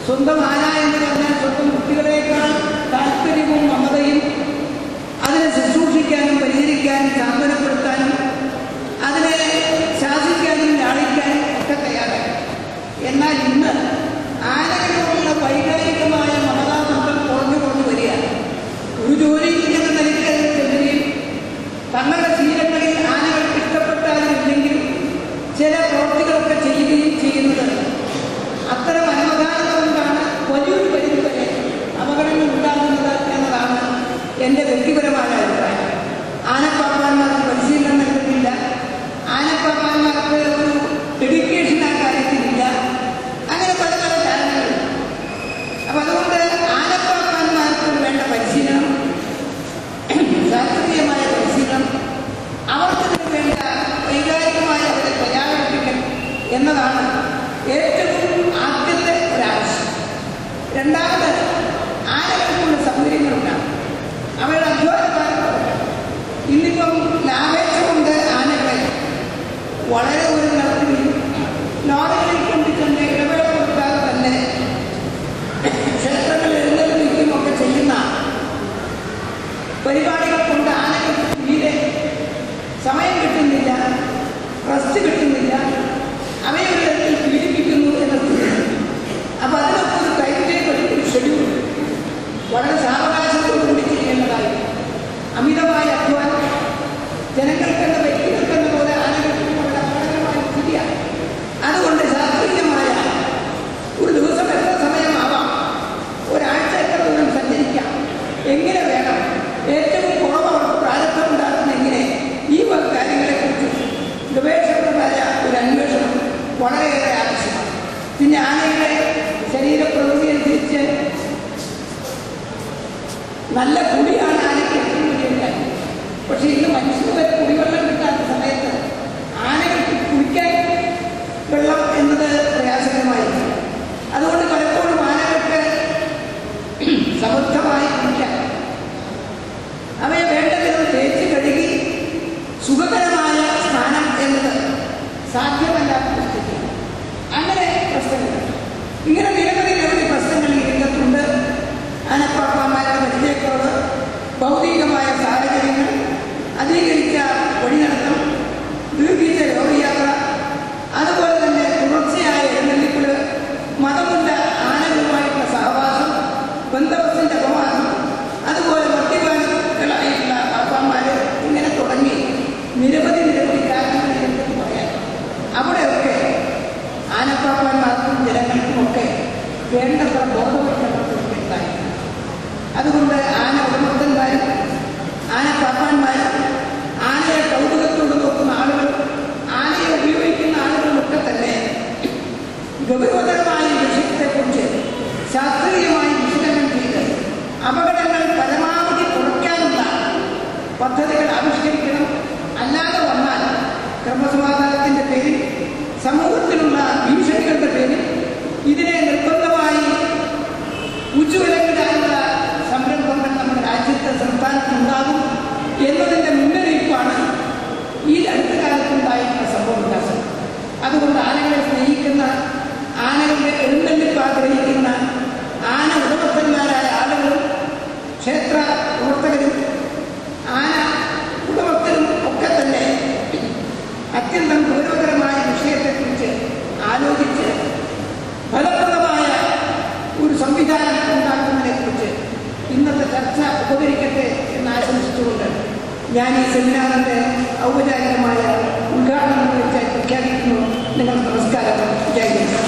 സ്വന്തം ആന എന്ന് പറഞ്ഞാൽ സ്വന്തം കുട്ടികളെക്കാൾ താല്പര്യവും മമതയും അതിനെ ശുശ്രൂഷിക്കാനും പരിഹരിക്കാനും സാന്ത്വനപ്പെടുത്താനും അതിനെ ശാസിക്കാനും ലാളിക്കാനും ഒക്കെ തയ്യാറായി എന്നാൽ ഇന്ന് ആനകളോടുള്ള വൈകാരികമായ മമതാബന്ധം കുറഞ്ഞു കുറഞ്ഞു വരികയാണ് ഒരു ജോലി എന്ന നിലയ്ക്ക് ചെല്ലുകയും തങ്ങളുടെ ശീലങ്ങളിൽ ആനകൾക്ക് ഇഷ്ടപ്പെട്ടാലും ഇല്ലെങ്കിലും ചില പ്രവൃത്തികളൊക്കെ ചെയ്യുകയും ചെയ്യുന്നത് അത്തരം അനവധാനത കൊണ്ടാണ് വലിയൊരു പരിധി വരെ അപകടങ്ങൾ ഉണ്ടാകുന്നത് എന്നതാണ് എൻ്റെ വ്യക്തിപരമായ അഭിപ്രായം ആനപ്പാപ്പാന്മാർക്ക് പരിശീലനം നൽകുന്നില്ല ആനപ്പാപ്പാന്മാർക്ക് ഒരു ഡെഡിക്കേഷൻ ആ കാര്യത്തിലില്ല അങ്ങനെ പല പല കാരണങ്ങളുണ്ട് അപ്പം അതുകൊണ്ട് ആനപ്പാപ്പാന്മാർക്ക് വേണ്ട പരിശീലനം ശാസ്ത്രീയമായ പരിശീലനം അവർക്കതിന് വേണ്ട വൈകാരികമായ അവരെ തയ്യാറെടുപ്പിക്കൽ എന്നതാണ് ഏറ്റവും ആദ്യത്തെ ഒരാവശ്യം രണ്ടാമത് ആനകൾക്കുള്ള സൗകര്യങ്ങളുണ്ടാകും അവരുടെ അധ്വാനഭാരം കുറയ്ക്കണം. ഇന്നിപ്പം ലാഭേച്ഛ കൊണ്ട് ആനകളെ വളരെ ഒരു നടത്തുകയും ലോറികളിൽ കൊണ്ട് ചെന്ന് ഇടവേള കൊടുക്കാതെ തന്നെ ക്ഷേത്രങ്ങളിൽ എഴുന്നള്ളിക്കുകയും ഒക്കെ ചെയ്യുന്ന പരിപാടികൾ കൊണ്ട് ആനകൾക്ക് തീരെ സമയം കിട്ടുന്നില്ല റെസ്റ്റ് കിട്ടുന്നില്ല അവയെ ഒരു തരത്തിൽ പീഡിപ്പിക്കുന്നു എന്ന സ്ഥിതി അപ്പോൾ അതിനൊക്കെ ഒരു ടൈം ടേബിൾ ഒരു ഷെഡ്യൂൾ വളരെ സാവകാശത്തോടുകൂടി ചെയ്യേണ്ടതായി അമിതമായ അധ്വാനം ജനങ്ങൾക്കെന്ന വ്യക്തികൾക്കെന്ന പോലെ ആനകൾക്ക് വളരെ അപകടകരമായ സ്ഥിതിയാണ് അതുകൊണ്ട് ശാസ്ത്രീയമായ ഒരു ദിവസം എത്ര സമയമാവാം ഒരാഴ്ച എത്ര ദൂരം സഞ്ചരിക്കാം എങ്ങനെ വേണം ഏറ്റവും കുറവ് അവർക്ക് പ്രാരബ്ധം ഉണ്ടാകുന്ന എങ്ങനെ ഈ വക കാര്യങ്ങളെക്കുറിച്ച് ഗവേഷകമായ ഒരു അന്വേഷണം വളരെയേറെ ആവശ്യമാണ് പിന്നെ ആനയുടെ ശരീരപ്രകൃതി അനുസരിച്ച് നല്ല കുടിയാണ് ആനയ്ക്ക് ഏറ്റവും വലിയ കാര്യം പക്ഷേ ഇന്ന് മനുഷ്യന് വരെ കുടിവെള്ളം കിട്ടാത്ത സമയത്ത് ആനകൾക്ക് കുടിക്കാൻ വെള്ളം എന്നത് പ്രയാസകരമായിരിക്കും അതുകൊണ്ട് പലപ്പോഴും ആനകൾക്ക് സമൃദ്ധമായി കുടിക്കാൻ അവയെ വേണ്ട വിധം തേച്ച് കഴുകി സുഖകരമായ സ്നാനം എന്നത് സാധ്യമല്ലാത്ത സ്ഥിതിയാണ് അങ്ങനെ പ്രശ്നങ്ങളുണ്ട് ഇങ്ങനെ നിരവധി നിരവധി പ്രശ്നങ്ങൾ ഈ രംഗത്തുണ്ട് ആനപ്പാപ്പാമാരുടെ പരിചയക്കുറവ് ഭൗതികമായ സാഹചര്യങ്ങൾ അധികരിച്ച വഴിനടത്തം ദീർഘിച്ച രോഗയാത്ര അതുപോലെ തന്നെ തുടർച്ചയായ എഴുന്നള്ളിപ്പില് മതമുള്ള ആനകളുമായിട്ടുള്ള സഹവാസം ബന്ധവത്തിന്റെ അപമാനം അതുപോലെ മദ്യപാനികളായിട്ടുള്ള പാപ്പാന്മാര് ഇങ്ങനെ തുടങ്ങി നിരവധി നിരവധി കാരണങ്ങൾ ഇതിനെപ്പറ്റി പറയാം അവിടെയൊക്കെ ആനപ്പാപ്പാന്മാർക്കും ജനങ്ങൾക്കുമൊക്കെ വേണ്ടത്ര ബോധവൽക്കരണം ഉണ്ടായിരുന്നു അതുകൊണ്ട് ആന ഉടമസ്ഥന്മാരും ആനപ്പാപ്പാന്മാരും ആനയെ കൗതുകത്തോട് നോക്കുന്ന ആളുകൾ ആനയെ ഉപയോഗിക്കുന്ന ആളുകളുമൊക്കെ തന്നെ ഗൗരവതരമായ ഈ വിഷയത്തെക്കുറിച്ച് ശാസ്ത്രീയമായി വിശകലനം ചെയ്ത് അപകടങ്ങൾ പരമാവധി കുറയ്ക്കാനുള്ള പദ്ധതികൾ ആവിഷ്കരിക്കണം അല്ലാതെ വന്നാൽ ക്രമസമാധാനത്തിൻ്റെ പേരിൽ സമൂഹത്തിലുള്ള ഭീഷണികളുടെ പേരിൽ ഇതിനെ നിർബന്ധമായി ഉജ്ജ്വലങ്ങളായുള്ള സംരംഭങ്ങൾ നമ്മുടെ രാജ്യത്തെ സംസ്ഥാനത്തുണ്ടാകും എന്നതിൻ്റെ മുന്നറിയിപ്പാണ് ഈ അടുത്ത കാലത്തുണ്ടായിട്ടുള്ള സംഭവ വികാസം അതുകൊണ്ട് ആനകളെ സ്നേഹിക്കുന്ന ആനകളുടെ എഴുന്നള്ളിപ്പ് ആഗ്രഹിക്കുന്ന ആന ഉടമസ്ഥന്മാരായ ആളുകളും ക്ഷേത്ര പ്രവർത്തകരും ആന ഉടമസ്ഥരും ഒക്കെ തന്നെ അത്യന്തം ഗൗരവകരമായ വിഷയത്തെക്കുറിച്ച് ആലോചിച്ച് ഫലപ്രദമായ ഒരു സംവിധാനം ഉണ്ടാക്കുന്നതിനെക്കുറിച്ച് ഇന്നത്തെ ചർച്ച ഉപകരിക്കട്ടെ എന്ന് ആശംസിച്ചുകൊണ്ട് ഞാൻ ഈ സെമിനാറിൻ്റെ ഔപചാരികമായ ഉദ്ഘാടനം നിർവഹിച്ചായി പ്രഖ്യാപിക്കുന്നു നിങ്ങൾക്ക് നമസ്കാരം ജയ് ഹിന്ദ്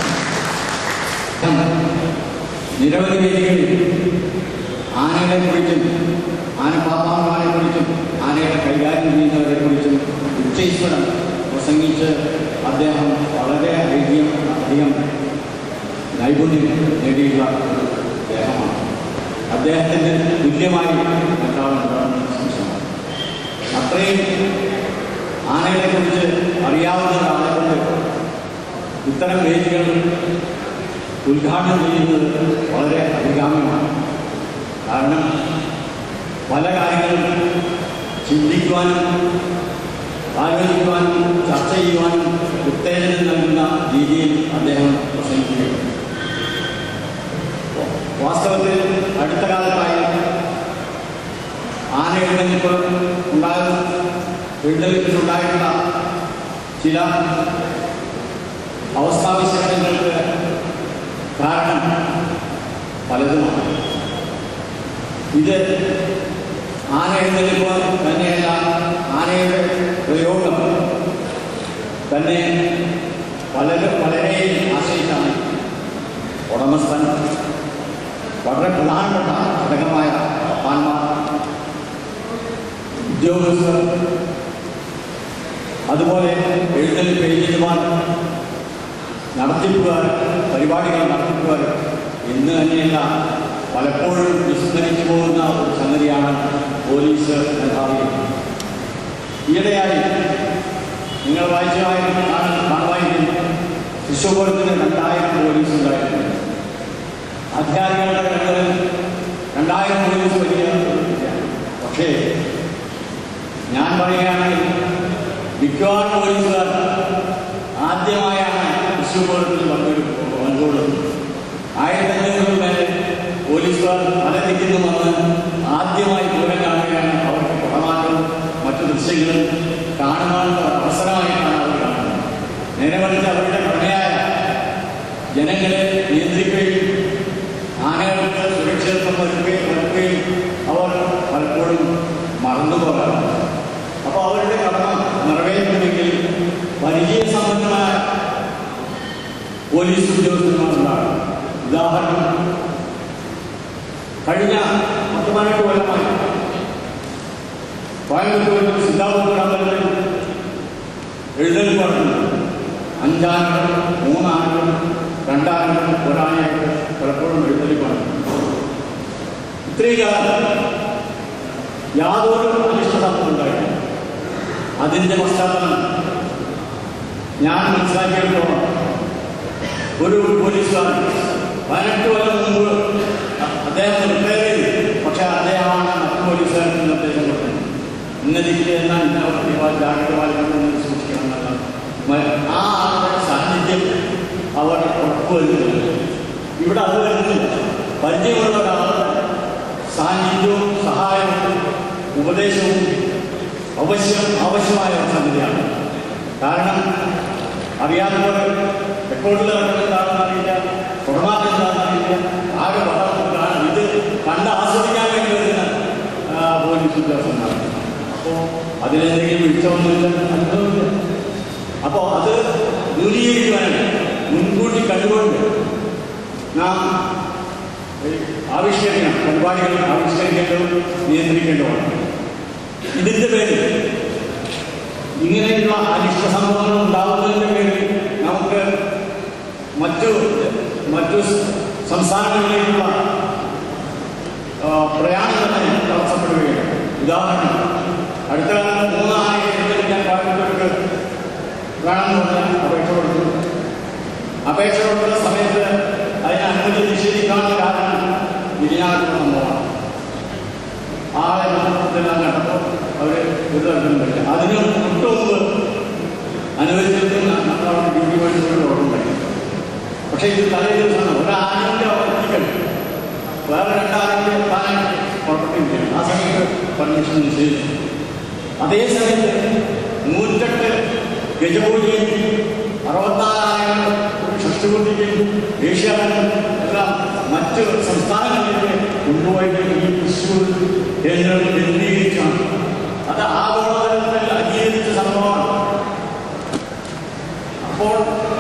നിരവധി വേദികളിൽ ആനകളെ കുറിച്ചും ആനപാപ്പാന്മാരെ കുറിച്ചും ആനകളെ കൈകാര്യം ചെയ്യുന്നവരെ കുറിച്ചും ഉച്ചൈസ്വരം പ്രസംഗിച്ച് അദ്ദേഹം വളരെ അധികം അധികം നൈപുണ്യം നേടിയുള്ള ഒരു അദ്ദേഹമാണ് അദ്ദേഹത്തിൻ്റെ തുല്യമായി മറ്റാളുണ്ടാകുന്ന സംശയമാണ് അത്രയും ആനകളെക്കുറിച്ച് അറിയാവുന്ന ഒരാളെ കൊണ്ട് ഇത്തരം വേദികൾ ഉദ്ഘാടനം ചെയ്യുന്നത് വളരെ അഭികാമ്യമാണ് കാരണം പല കാര്യങ്ങളും ചിന്തിക്കുവാനും ആലോചിക്കുവാനും ചർച്ച ചെയ്യുവാനും ഉത്തേജനം നൽകുന്ന രീതിയിൽ അദ്ദേഹം പ്രസംഗിക്കുകയുണ്ട് എഴുന്നേൽപ്പിലുണ്ടായിട്ടുള്ള ചില അവസ്ഥാവിശകലങ്ങൾക്ക് കാരണം പലതുമാണ് ഇത് ആന എഴുന്നേൽപ്പ് തന്നെയല്ല ആനയുടെ പ്രയോഗം തന്നെ വളരെ വളരെ ആശ്രയിച്ചാണ് ഉടമസ്ഥൻ വളരെ പ്രധാനപ്പെട്ട ഘടകമായ അപ്പാന്മാർ ഉദ്യോഗസ്ഥർ അതുപോലെ എഴുന്നേൽപ്പ് ഏജന്റുമാർ നടത്തിപ്പുകാർ പരിപാടികൾ നടത്തിപ്പുകാർ ഇന്ന് തന്നെയല്ല പലപ്പോഴും വിസ്മരിച്ചു പോകുന്ന ഒരു സംഗതിയാണ് പോലീസ് മേധാവി ഈയിടെയായി നിങ്ങൾ വായിച്ചതായിരുന്നു കാണുമായിരിക്കും തൃശ്ശൂപുരത്തിന് രണ്ടായിരം പോലീസ് ഉണ്ടായിരുന്നു അധികാരികളുടെ കണ്ണുകളിൽ രണ്ടായിരം പോലീസ് വലിയ ഒരു പക്ഷേ ഞാൻ പറയുകയാണെങ്കിൽ മിക്കവാറും പോലീസുകാർ ആദ്യമായാണ് തൃശ്ശൂപുരത്തിൽ പങ്കെടുക്കുന്നത് പങ്കെടുക്കുന്നത് ആയിരത്തി അഞ്ഞൂറ് മേലെ പോലീസുകാർ പല ദിക്കിലും വന്ന് ആദ്യമായി പൂരം കാണുകയാണ് അവർക്ക് കുടമാറ്റവും മറ്റു ദൃശ്യങ്ങളും കാണുവാനുള്ള അവസരമായിട്ടാണ് അവർ കാണുന്നത് നേരെ മറിച്ച് അവരുടെ ഭരണയായ ജനങ്ങളെ നിയന്ത്രിക്കുകയും ആനകൾക്ക് സുരക്ഷിതത്വം വരുത്തുകയും വരുത്തുകയും അവർ പലപ്പോഴും മറന്നു പോകാറുണ്ട് അപ്പോൾ അവരുടെ കടമ നിറവേറ്റണമെങ്കിൽ പരിചയസമ്പന്നമായ പോലീസ് ഉദ്യോഗസ്ഥന്മാരുണ്ടാകും ഉദാഹരണം കഴിഞ്ഞ പത്ത് പതിനെട്ട് കൊല്ലമായി കോയമ്പത്തൂരിൽ സിദ്ധാപൂർ അമ്പലങ്ങളിൽ എഴുന്നേൽപ്പ് നടത്തുന്നു അഞ്ചാനകൾ മൂന്നാനകൾ രണ്ടാനകൾ ഒരാനയായിട്ട് പലപ്പോഴും എഴുന്നേൽപ്പാണ് ഇത്രയും കാലം യാതൊരു അനിഷ്ട സംഭവം ഉണ്ടായിട്ടില്ല അതിൻ്റെ പശ്ചാത്തലം ഞാൻ മനസ്സിലാക്കിയെടുത്തോളം ഒരു പോലീസുകാരൻ പതിനെട്ട് കൊല്ലം മുമ്പ് അദ്ദേഹം റിട്ടയർ ചെയ്തു പക്ഷെ അദ്ദേഹമാണ് മറ്റു പോലീസുകാർക്ക് നിർദ്ദേശം കൊടുത്തത് ഇന്ന ദിക്കിൽ എന്നാൽ ഇന്ന ജാഗ്രത പാലിക്കണമെന്ന് സൂക്ഷിക്കണം എന്നല്ല മ- ആ ആളുടെ സാന്നിധ്യം അവർ ഉറപ്പുവരുത്തുന്നത് ഇവിടെ അത് വരുന്നില്ല പരിചയമുള്ള ഒരാളുടെ സാന്നിധ്യവും സഹായവും ഉപദേശവും അവശ്യം ആവശ്യമായ ഒരു സംഗതിയാണ് കാരണം അറിയാത്തവർ റെക്കോർഡിൽ എന്താണെന്ന് അറിയില്ല പുറമാറ്റം എന്താണെന്ന് അറിയില്ല ആകെ വളർന്നിട്ടാണ് ഇത് കണ്ട് ആസ്വദിക്കാൻ വേണ്ടി വരുന്ന ആ, പോലീസ് ഉദ്യോഗസ്ഥന്മാർ അപ്പോൾ അതിലെന്തെങ്കിലും വീഴ്ചയൊന്നുമില്ല അനുഭവമില്ല അപ്പോൾ അത് ദൂരീകരിക്കുവാനാണ് മുൻകൂട്ടി കണ്ടുകൊണ്ട് നാം ആവിഷ്കരിക്കണം പരിപാടികൾ ആവിഷ്കരിക്കേണ്ടതും നിയന്ത്രിക്കേണ്ടതുമാണ് ഇതിന്റെ പേരിൽ ഇങ്ങനെയുള്ള അനിഷ്ട സംഭവങ്ങൾ ഉണ്ടാകുന്നതിന്റെ പേരിൽ നമുക്ക് മറ്റു മറ്റു സംസ്ഥാനങ്ങളിലേക്കുള്ള ആ, പ്രയാണം തന്നെ തടസ്സപ്പെടുകയാണ് ഉദാഹരണം അടുത്ത കാലത്ത് മൂന്നായി ഞാൻ കോയമ്പത്തൂർക്ക് വേണമെന്ന് പറഞ്ഞ് അപേക്ഷ കൊടുത്തു അപേക്ഷ കൊടുക്കുന്ന സമയത്ത് അതിന് അനുമതി നിഷേധിക്കാനുള്ള കാരണം വിരിഞ്ഞാട്ടുള്ള സംഭവമാണ് ആളെ മരണത്തിലെല്ലാം കണ്ടപ്പോൾ അവർ ഒരു തരത്തിലും പറ്റില്ല അതിന് തൊട്ട് മുമ്പ് അനുവദിച്ചിരുന്ന നമ്മളവിടെ ഡ്യൂട്ടി പോയിട്ട് ഓർമ്മ പക്ഷേ ഇത് തലേ ദിവസമാണ് ഒരാളിൻ്റെ അവിടെ എത്തിക്കണം വേറെ രണ്ടാളിൻ്റെ താൻ പുറപ്പെട്ടില്ല ആ സമയത്ത് പെർമിഷൻ നിഷേധിച്ചു അതേ സമയത്ത് നൂറ്റെട്ട് ഗജപൂജയും അറുപത്തിനാലായിരം ഷഷ്ടിപൂർത്തിക്കും ഏഷ്യാനും എല്ലാം മറ്റ് സംസ്ഥാനങ്ങളിലേക്ക് കൊണ്ടുപോയിട്ട് ഈ തൃശ്ശൂർ കേന്ദ്രം കേന്ദ്രീകരിച്ചാണ് അത് ആഗോളതലത്തിൽ അംഗീകരിച്ച സംഭവമാണ് അപ്പോൾ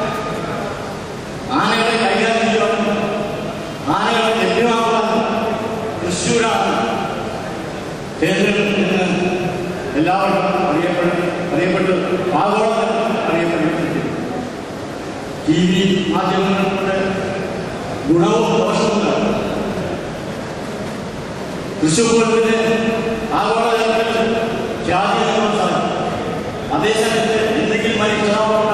ആനകളെ കൈകാര്യം ചെയ്യുവാൻ ആനകളെ ലഭ്യമാകാൻ തൃശ്ശൂരാണ് കേന്ദ്രം എന്ന് എല്ലാവർക്കും അറിയപ്പെടും അറിയപ്പെട്ട് ആഗോളതലത്തിൽ അറിയപ്പെട്ടിട്ടുണ്ട് ടി വി മാധ്യമങ്ങളുടെ ഗുണവും ദോഷവുമില്ല തൃശ്ശൂർ പൂരത്തിന് ആഗോളതലത്തിൽ ജാതി സാധിക്കും അതേസമയത്ത് എന്തെങ്കിലും മരിച്ചാവോ